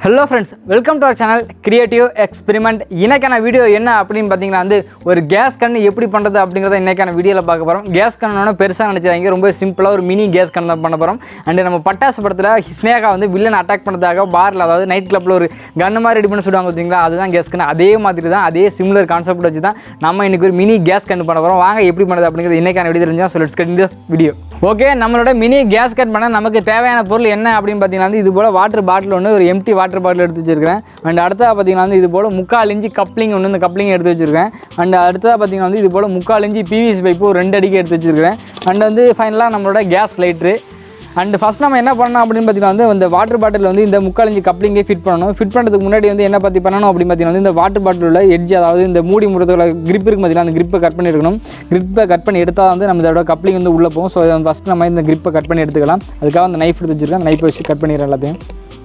hello friends welcome to our channel creative experiment இன்னைக்கான video என்ன அப்படின்னு பார்த்தீங்கன்னா வந்து ஒரு கேஸ் கன் எப்படி பண்ணுறது அப்படிங்கிறத இன்னைக்கான வீடியோவில் பார்க்க போகிறோம் கேஸ் கண்ணோட பெருசாக நினச்சிடாங்க ரொம்ப சிம்பிளாக ஒரு மினி கேஸ் கன் தான் பண்ண போகிறோம் அண்ட் நம்ம பட்டாசு படத்தில் ஸ்னேகா வந்து வில்லன் அட்டாக் பண்ணுறதுக்காக பாரில் அதாவது நைட் கிளப்பில் ஒரு கன் மாதிரி ரெடி பண்ணி சுடுவாங்க பார்த்தீங்களா அதுதான் கேஸ் கன் அதே மாதிரி தான் அதே சிமிலர் கான்செப்ட் வச்சு தான் நம்ம இன்னைக்கு ஒரு மினி கேஸ் கன் பண்ண போகிறோம் வாங்க எப்படி பண்ணுறது அப்படிங்கிறது இன்னைக்கான வீடியோ தெரிஞ்சா ஸோ லெட்ஸ் கட் இந்த வீடியோ ஓகே நம்மளோட மினி கேஸ் கட் பண்ண நமக்கு தேவையான பொருள் என்ன அப்படின்னு பார்த்தீங்கன்னா வந்து இது போல் வாட்டர் பாட்டில் ஒன்று ஒரு எம்டி வாட்டர் பாட்டில் எடுத்து வச்சிருக்கேன் அண்ட் அடுத்ததாக பார்த்தீங்கன்னா வந்து இது போல் முக்கால் இஞ்சி கப்ளிங் ஒன்று இந்த கப்ளிங் எடுத்து வச்சிருக்கேன் அண்ட் அடுத்ததாக பார்த்தீங்கன்னா வந்து இது போல் முக்கால் இஞ்சி பிவிசி பைப்பு ஒரு ரெண்டு அடிக்கு எடுத்து வச்சிருக்கேன் அண்ட் வந்து ஃபைனலாக நம்மளோட கேஸ் லைட்ரு அண்ட் ஃபஸ்ட் நம்ம என்ன பண்ணணும் அப்படின்னு பார்த்தீங்கன்னா வந்து இந்த வாட்டர் பாட்டில் வந்து இந்த முக்கால் இஞ்சி கப்ளிங்கே ஃபிட் பண்ணணும் ஃபிட் பண்ணுறதுக்கு முன்னாடி வந்து என்ன பற்றி பண்ணணும் அப்படின்னு பார்த்தீங்கன்னா வந்து இந்த வாட்டர் பாட்டில் உள்ள எட்ஜ் அதாவது இந்த மூடி முடுறதுல grip இருக்கு பார்த்தீங்கன்னா அந்த grip-அ கட் பண்ணி எடுக்கணும் grip-அ கட் பண்ணி எடுத்தால் வந்து நம்ம இதோட கப்ளிங் வந்து உள்ளே போகும் ஸோ ஃபஸ்ட் நம்ம இந்த grip-அ கட் பண்ணி எடுத்துக்கலாம் அதுக்காக அந்த நைஃப் எடுத்து வச்சிருக்கேன் அந்த நைஃப் வச்சு கட் பண்ணிடுறேன் எல்லாத்தையும்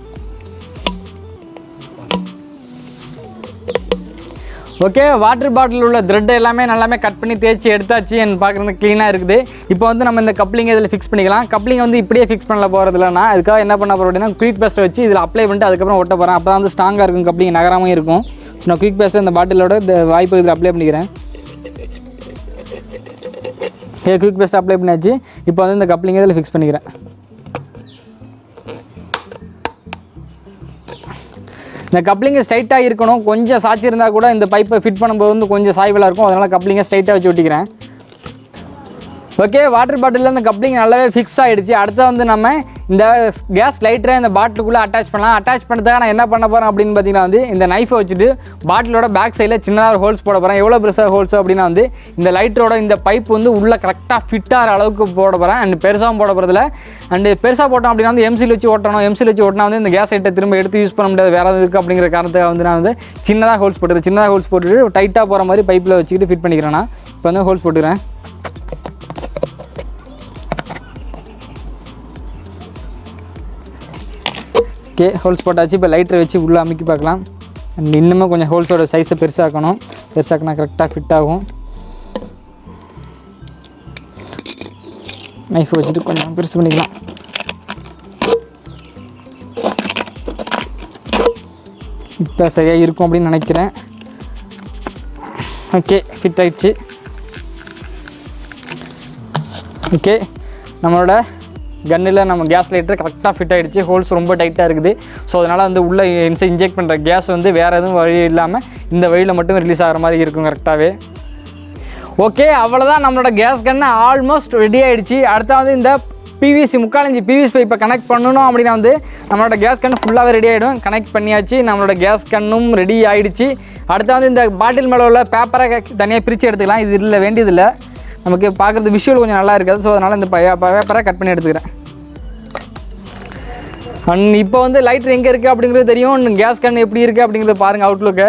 ஓகே வாட்டர் பாட்டில் உள்ள த்ரெட் எல்லாமே நல்லாமே கட் பண்ணி தேய்ச்சி எடுத்தாச்சு என் பார்க்குறது க்ளீனாக இருக்குது இப்போ வந்து நம்ம இந்த கப்ளிங் இதில் ஃபிக்ஸ் பண்ணிக்கலாம் கப்ளிங் வந்து இப்படியே ஃபிக்ஸ் பண்ணல போகிறது இல்லைனா அதுக்காக என்ன பண்ண போகிறோம் அப்படின்னா குயிக் பேஸ்ட்டை வச்சு இதில் அப்ளை பண்ணிட்டு அதுக்கப்புறம் ஒட்ட போகிறேன் அப்போ தான் வந்து ஸ்ட்ராங்காக இருக்கும் கப்ளிங் நகராமல் இருக்கும் ஸோ நான் குயிக் பேஸ்ட்டை இந்த பாட்டிலோட இந்த வாய்ப்பு இதில் அப்ளை பண்ணிக்கிறேன் ஏ குயிக் பேஸ்ட் அப்ளை பண்ணியாச்சு இப்போ வந்து இந்த கப்ளிங் இதில் ஃபிக்ஸ் பண்ணிக்கிறேன் இந்த கப்ளிங்கு ஸ்ட்ரைட்டாக இருக்கணும் கொஞ்சம் சாய்ச்சி இருந்தால் கூட இந்த பைப்பை ஃபிட் பண்ணும்போது வந்து கொஞ்சம் சாய்வலாக இருக்கும் அதனால் கப்ளிங்கை ஸ்ட்ரைட்டாக வச்சு ஒட்டிக்கிறேன் ஓகே வாட்டர் பாட்டிலில் இந்த கப்ளிங் நல்லாவே ஃபிக்ஸ் ஆகிடுச்சு அடுத்து வந்து நம்ம இந்த கேஸ் லைட்டரை இந்த பாட்டிலுக்குள்ளே அட்டாச் பண்ணலாம் அட்டாச் பண்ணுறதுக்காக நான் என்ன பண்ண போகிறேன் அப்படின்னு பார்த்தீங்கன்னா வந்து இந்த நைஃபை வச்சுட்டு பாட்டிலோட பேக் சைடில் சின்னதாக ஹோல்ஸ் போட போகிறேன் எவ்வளோ பெருசாக ஹோல்ஸ் அப்படின்னா வந்து இந்த லைட்டரோட இந்த பைப் வந்து உள்ளே கரெக்டாக ஃபிட் ஆகிற அளவுக்கு போட போகிறேன் அண்ட் பெருசாகவும் போட போகிறதில்ல அண்டு பெருசாக போட்டோம் அப்படின்னா வந்து எம்சில் வச்சு ஓட்டணும் எம்சில் வச்சு ஓட்டினா வந்து இந்த கேஸ் லைட்டை திரும்ப எடுத்து யூஸ் பண்ண முடியாது வேறு எதுக்கு அப்படிங்கிற காரணத்துக்காக வந்து நான் வந்து சின்னதாக ஹோல்ஸ் போட்டுருக்கேன் சின்னதாக ஹோல்ஸ் போட்டுட்டு டைட்டாக போகிற மாதிரி பைப்பில் வச்சுக்கிட்டு ஃபிட் பண்ணிக்கிறேன் நான் இப்போ வந்து ஹோல்ஸ் போட்டுக்கிறேன் ஓகே ஹோல்ஸ் போட்டாச்சு இப்போ லைட்டர் வச்சு உள்ளே அமைக்கி பார்க்கலாம் அண்ட் இன்னுமே கொஞ்சம் ஹோல்ஸோட சைஸை பெருசாக்கணும் பெருசாக்கினா கரெக்டாக ஃபிட் ஆகும் நைஃப் வச்சுட்டு கொஞ்சம் பெருசு பண்ணிக்கலாம் இப்போ சரியாக இருக்கும் அப்படின்னு நினைக்கிறேன் ஓகே ஃபிட் ஆயிடுச்சு ஓகே நம்மளோட கன்னில் நம்ம கேஸ் லைட்டர் கரெக்டாக ஃபிட் ஆகிடுச்சு ஹோல்ஸ் ரொம்ப டைட்டாக இருக்குது ஸோ அதனால் வந்து உள்ளே இன்ஜெக்ட் பண்ணுற கேஸ் வந்து வேறு எதுவும் வழி இல்லாமல் இந்த வழியில் மட்டும் ரிலீஸ் ஆகிற மாதிரி இருக்கும் கரெக்டாகவே ஓகே அவ்வளோதான் நம்மளோட கேஸ் கன்று ஆல்மோஸ்ட் ரெடி ஆகிடுச்சு அடுத்தாவது இந்த பிவிசி முக்காலஞ்சி பிவிசி பைப்பை கனெக்ட் பண்ணணும் அப்படின்னா வந்து நம்மளோட கேஸ் கன்று ஃபுல்லாகவே ரெடி ஆகிடும் கனெக்ட் பண்ணியாச்சு நம்மளோட கேஸ் கன்னும் ரெடி ஆகிடுச்சு அடுத்தாவது இந்த பாட்டில் மேலே உள்ள பேப்பரை தனியாக பிரித்து எடுத்துக்கலாம் இது இல்லை வேண்டியதில்லை நமக்கு பார்க்குறது விஷுவல் கொஞ்சம் நல்லா இருக்காது ஸோ அதனால் இந்த பேப்பரை கட் பண்ணி எடுத்துக்கிறேன் அண்ட் இப்போ வந்து லைட்ரு எங்கே இருக்குது அப்படிங்கிறது தெரியும் கேஸ் கன் எப்படி இருக்குது அப்படிங்கிறது பாருங்கள் அவுட்லுக்கு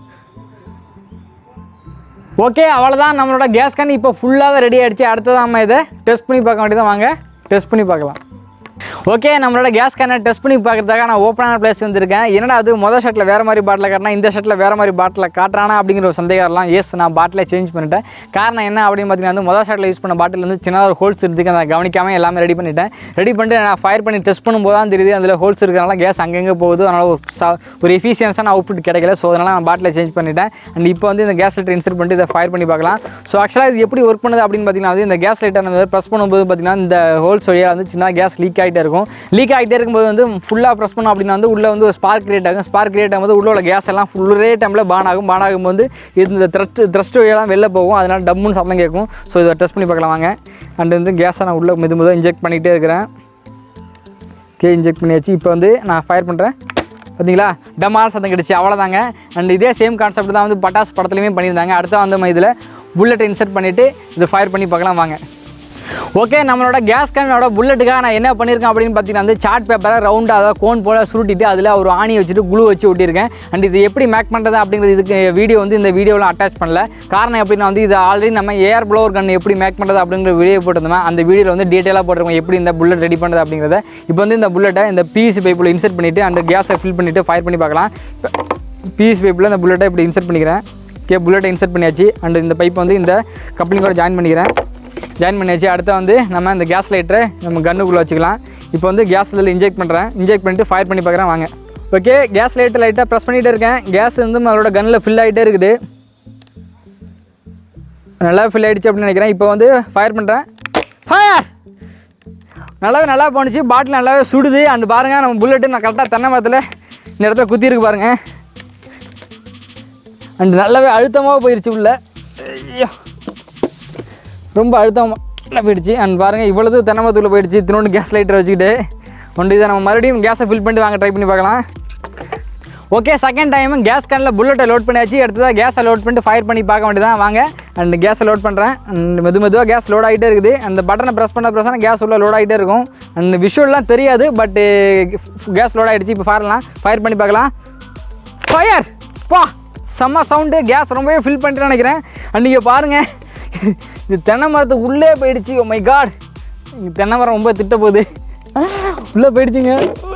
ஓகே அவ்வளோதான் நம்மளோட கேஸ் கன் இப்போ ஃபுல்லாகவே ரெடி ஆகிடுச்சு அடுத்ததான் நம்ம இதை டெஸ்ட் பண்ணி பார்க்க வேண்டியதான் வாங்க டெஸ்ட் பண்ணி பார்க்கலாம் ஓகே நம்மளோட கேஸ் கேனை டெஸ்ட் பண்ணி பார்க்கறதுக்காக நான் ஓப்பனான பிளேஸ் வந்திருக்கேன் என்னடா அது மொதல் ஷர்ட்டில் வேறு மாதிரி பாட்டில் காட்டினா இந்த ஷர்ட்டில் வேறு மாதிரி பாட்டில் காட்டுறானா அப்படிங்கிற ஒரு சந்தேகம் வரலாம் எஸ் நான் பாட்டிலே சேஞ்ச் பண்ணிட்டேன் காரணம் என்ன அப்படின்னு பார்த்தீங்கன்னா வந்து மொதல் ஷர்ட்டில் யூஸ் பண்ண பாட்டில் வந்து சின்னதாக ஒரு ஹோல்ஸ் இருக்குது அதை கவனிக்காமல் எல்லாமே ரெடி பண்ணிட்டேன் ரெடி பண்ணிட்டு நான் ஃபயர் பண்ணி டெஸ்ட் பண்ணும்போது தான் தெரியுது அதில் ஹோல்ஸ் இருக்கிறனால கேஸ் அங்கங்கே போகுது அதனால் ஒரு ச- ஒரு எஃபிஷியன்ஸான அவுட்புட் கிடைக்கல ஸோ அதனால் நான் பாட்டில் சேஞ்ச் பண்ணிட்டேன் அண்ட் இப்போ வந்து இந்த கேஸ் லைட்டர் இன்சர்ட் பண்ணிட்டு இதை ஃபயர் பண்ணி பார்க்கலாம் ஸோ ஆக்சுவலாக இது எப்படி ஒர்க் பண்ணுது அப்படின்னு பார்த்தீங்கன்னா வந்து இந்த கேஸ் லைட்டர் நம்ம ப்ரெஸ் பண்ணும்போது பார்த்தீங்கன்னா இந்த ஹோல்ஸ் வழியாக வந்து சின்ன கேஸ் லீக் ஆகிட்டே இருக்கும் லீக் ஆகிட்டே இருக்கும்போது வந்து ஃபுல்லாக ப்ரெஸ் பண்ணோம் அப்படின்னா வந்து உள்ளே வந்து ஒரு ஸ்பார்க் கிரியேட் ஆகும் ஸ்பார்க் கிரியேட் ஆகும்போது உள்ள உள்ள கேஸ் எல்லாம் ஃபுல் ஒரே டைமில் பான் ஆகும் பான் ஆகும்போது இது இந்த த்ரஸ்ட் த்ரஸ்ட் வழியெல்லாம் வெளில போகும் அதனால் டம்முன்னு சத்தம் கேட்கும் ஸோ இதை டெஸ்ட் பண்ணி பார்க்கலாம் வாங்க அண்ட் வந்து கேஸை நான் உள்ளே மெது மெதுவாக இன்ஜெக்ட் பண்ணிகிட்டே இருக்கிறேன் கே இன்ஜெக்ட் பண்ணியாச்சு இப்போ வந்து நான் ஃபயர் பண்ணுறேன் பார்த்தீங்களா டமால் சத்தம் கிடச்சி அவ்வளோதாங்க அண்ட் இதே சேம் கான்செப்ட் தான் வந்து பட்டாசு படத்துலையுமே பண்ணியிருந்தாங்க அடுத்து வந்து நம்ம இதில் புல்லட் இன்சர்ட் பண்ணிவிட்டு இதை ஃபயர் பண்ணி பார்க்கலாம் வாங்க ஓகே நம்மளோட கேஸ் கன்னோட புல்லட்டுக்காக நான் என்ன பண்ணியிருக்கேன் அப்படின்னு பார்த்தீங்கன்னா வந்து சார்ட் பேப்பரை ரவுண்டாக அதாவது கோன் போல் சுருட்டிட்டு அதில் ஒரு ஆணி வச்சுட்டு குளு வச்சு ஒட்டியிருக்கேன் அண்ட் இது எப்படி மேக் பண்ணுறது அப்படிங்கிறது இதுக்கு வீடியோ வந்து இந்த வீடியோவில் அட்டாச் பண்ணல காரணம் எப்படின்னா வந்து இது ஆல்ரெடி நம்ம ஏர் ப்ளோவர் கன் எப்படி மேக் பண்ணுறது அப்படிங்கிற வீடியோ போட்டிருந்தோம் அந்த வீடியோவில் வந்து டீட்டெயிலாக போட்டிருக்கோம் எப்படி இந்த புல்லட் ரெடி பண்ணுறது அப்படிங்கிறத இப்போ வந்து இந்த புல்லட்டை இந்த பிசி பைப்பில் இன்சர்ட் பண்ணிவிட்டு அந்த கேஸை ஃபில் பண்ணிவிட்டு ஃபயர் பண்ணி பார்க்கலாம் பிசி பைப்பில் இந்த புல்லட்டை இப்படி இன்சர்ட் பண்ணிக்கிறேன் ஓகே புல்லட்டை இன்சர்ட் பண்ணியாச்சு அண்ட் இந்த பைப் வந்து இந்த கம்பெனியோட ஜாயின் பண்ணிக்கிறேன் ஜாயின் பண்ணியாச்சு அடுத்து வந்து நம்ம இந்த கேஸ் லைட்டரை நம்ம கன்னுக்குள்ளே வச்சுக்கலாம் இப்போ வந்து கேஸ் இதில் இன்ஜெக்ட் பண்ணுறேன் இன்ஜெக்ட் பண்ணிட்டு ஃபயர் பண்ணி பார்க்குறேன் வாங்க ஓகே கேஸ் லைட்டு லைட்டாக ப்ரெஸ் பண்ணிகிட்டே இருக்கேன் கேஸ் வந்து நம்மளோட கன்னில் ஃபில் ஆகிட்டே இருக்குது நல்லா ஃபில் ஆகிடுச்சு அப்படின்னு நினைக்கிறேன் இப்போ வந்து ஃபயர் பண்ணுறேன் ஃபயர் நல்லாவே நல்லா போணுச்சு பாட்டில் நல்லாவே சுடுது அண்ட் பாருங்கள் நம்ம புல்லட்டு நான் கரெக்டாக தென்னை மரத்தில் இந்த இடத்துல குத்திருக்கு பாருங்கள் அண்ட் நல்லாவே அழுத்தமாக போயிடுச்சு உள்ள ஐயோ ரொம்ப அழுத்தமாக போயிடுச்சு அண்ட் பாருங்கள் இவ்வளவு தென்னை மரத்துக்குள்ளே போயிடுச்சு திரும்ப கேஸ் லைட்டர் வச்சுக்கிட்டு ஒன்று இதை நம்ம மறுபடியும் கேஸை ஃபில் பண்ணிட்டு வாங்க ட்ரை பண்ணி பார்க்கலாம் ஓகே செகண்ட் டைம் கேஸ் கனில் புல்லட்டை லோட் பண்ணியாச்சு அடுத்ததாக கேஸை லோட் பண்ணிட்டு ஃபயர் பண்ணி பார்க்க வேண்டியதான் வாங்க அண்ட் கேஸை லோட் பண்ணுறேன் அண்ட் மெது மெதுவாக கேஸ் லோட் ஆகிட்டே இருக்குது அந்த பட்டனை ப்ரெஸ் பண்ண ப்ரெஸ் கேஸ் உள்ள லோட் ஆகிட்டே இருக்கும் அண்ட் விஷுவல்லாம் தெரியாது பட்டு கேஸ் லோட் ஆகிடுச்சு இப்போ ஃபயர்லாம் ஃபயர் பண்ணி பார்க்கலாம் ஃபயர் பா செம்ம சவுண்டு கேஸ் ரொம்பவே ஃபில் பண்ணிட்டு நினைக்கிறேன் அண்ட் நீங்கள் பாருங்கள் இது தென்னை மரத்துக்கு உள்ளே போயிடுச்சு ஓ மை காட் தென்னை மரம் ரொம்ப திட்ட போகுது உள்ளே போயிடுச்சுங்க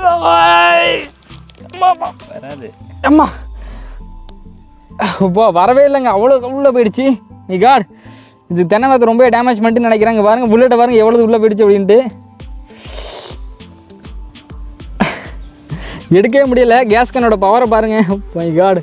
வராது அம்மா இப்போ வரவே இல்லைங்க அவ்வளோ உள்ளே போயிடுச்சு நீ காட் இது தென்னை மரத்தை ரொம்ப டேமேஜ் பண்ணிட்டு நினைக்கிறாங்க பாருங்க புல்லட்டை பாருங்க எவ்வளவு உள்ளே போயிடுச்சு அப்படின்ட்டு எடுக்கவே முடியல கேஸ் கன்னோட பவரை பாருங்க மை காட்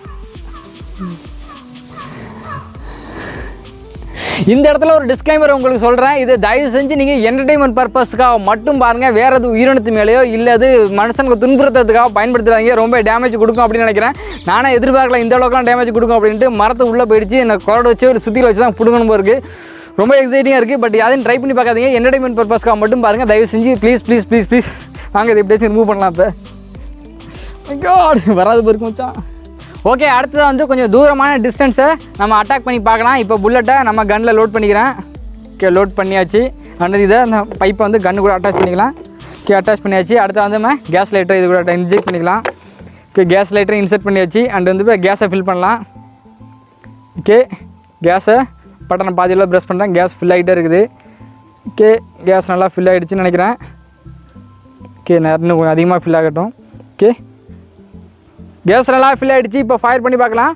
இந்த இடத்துல ஒரு டிஸ்க்ளைமர் உங்களுக்கு சொல்கிறேன் இது தயவு செஞ்சு நீங்கள் என்டர்டைன்மெண்ட் பர்பஸ்க்காக மட்டும் பாருங்கள் வேறு எது உயிரினத்து மேலேயோ இல்லை அது மனுஷனுக்கு துன்புறுத்துறதுக்காக பயன்படுத்துறாங்க ரொம்ப டேமேஜ் கொடுக்கும் அப்படின்னு நினைக்கிறேன் நானே எதிர்பார்க்கல இந்த அளவுக்குலாம் டேமேஜ் கொடுக்கும் அப்படின்ட்டு மரத்தை உள்ளே போயிடுச்சு என்ன குரட வச்சு ஒரு சுற்றியில் வச்சு தான் பிடுங்கணும் போல இருக்குது ரொம்ப எக்ஸைட்டிங்காக இருக்குது பட் யாரையும் ட்ரை பண்ணி பார்க்காதீங்க என்டர்டைன்மெண்ட் பர்பஸ்க்காக மட்டும் பாருங்கள் தயவு செஞ்சு ப்ளீஸ் ப்ளீஸ் ப்ளீஸ் ப்ளீஸ் வாங்க இதை எப்படியாச்சும் ரிமூவ் பண்ணலாம் இப்போ காட் வராது போருக்கு மச்சான் ஓகே அடுத்தது வந்து கொஞ்சம் தூரமான டிஸ்டன்ஸை நம்ம அட்டாக் பண்ணி பார்க்கலாம் இப்போ புல்லட்டை நம்ம கன்னில் லோட் பண்ணிக்கிறேன் ஓகே லோட் பண்ணியாச்சு அடுத்து இதை அந்த பைப்பை வந்து கன்று கூட அட்டாச் பண்ணிக்கலாம் ஓகே அட்டாச் பண்ணியாச்சு அடுத்து வந்து நம்ம கேஸ் லைட்டர் இது கூட இன்ஜெக்ட் பண்ணிக்கலாம் ஓகே கேஸ் லைட்டரை இன்செர்ட் பண்ணியாச்சு அண்ட் வந்து இப்போ கேஸை ஃபில் பண்ணலாம் ஓகே கேஸை பட்டனை பாதியில் ப்ரெஸ் பண்ணுறேன் கேஸ் ஃபில் ஆகிட்டே இருக்குது ஓகே கேஸ் நல்லா ஃபில் ஆகிடுச்சுன்னு நினைக்கிறேன் ஓகே நான் இன்னும் கொஞ்சம் அதிகமாக ஃபில் ஆகட்டும் ஓகே கேஸ் நல்லா ஃபில் ஆகிடுச்சு இப்போ ஃபயர் பண்ணி பார்க்கலாம்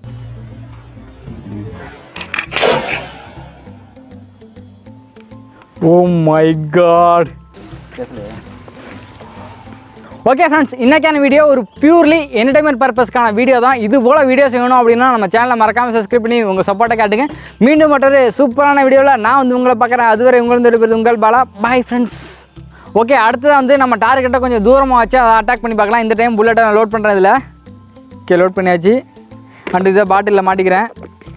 oh my god okay friends இன்றைக்கான வீடியோ ஒரு பியூர்லி என்டர்டைன்மெண்ட் பர்பஸ்க்கான வீடியோ தான் இது போல் வீடியோஸ் வேணும் அப்படின்னா நம்ம சேனலை மறக்காமல் சப்ஸ்கிரைப் பண்ணி உங்கள் சப்போர்ட்டை காட்டுங்க மீண்டும் மற்றொரு சூப்பரான வீடியோவில் நான் வந்து உங்களை பார்க்குறேன் அதுவரை உங்களிருந்து எடுப்பது உங்கள் பாலா பாய் ஃப்ரெண்ட்ஸ் ஓகே அடுத்தது வந்து நம்ம டார்கெட்டை கொஞ்சம் தூரமாக வச்சு அதை அட்டாக் பண்ணி பார்க்கலாம் இந்த டைம் புல்லட்டை நான் லோட் பண்ணுறேன் இதில் ஓகே லோட் பண்ணியாச்சு அண்ட் இதை பாட்டிலில் மாட்டிக்கிறேன்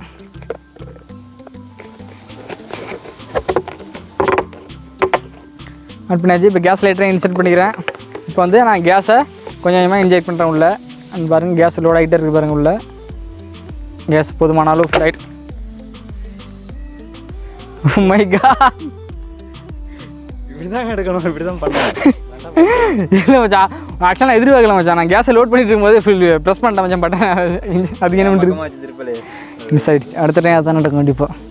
ஆட் பண்ணியாச்சு இப்போ கேஸ் லைட்டரை இன்செர்ட் பண்ணிக்கிறேன் இப்போ வந்து நான் கேஸை கொஞ்சம் கொஞ்சமாக இன்ஜெக்ட் பண்ணுறேன் உள்ள அண்ட் பாருங்கள் கேஸ் லோட் ஆகிட்டே இருக்குது பாருங்கள் உள்ள கேஸ் போதுமான அளவு ஃப்ளைட் மை கா இப்படி தான் எடுக்கணும் இப்படி தான் பண்ணணும் இல்லை மச்சான் ஆக்சுவலாக எதிர்பார்க்கல மச்சான் நான் கேஸை லோட் பண்ணிட்டு இருக்கும்போது ஃபுல் ப்ரெஸ் பண்ணிட்டேன் மச்சான் பட்டன் அதுக்கு என்ன பண்ணுறது பக்கமா வச்சு திருப்பலே மிஸ் ஆயிடுச்சு அடுத்த டைம் அதான் நடக்கும் கண்டிப்பாக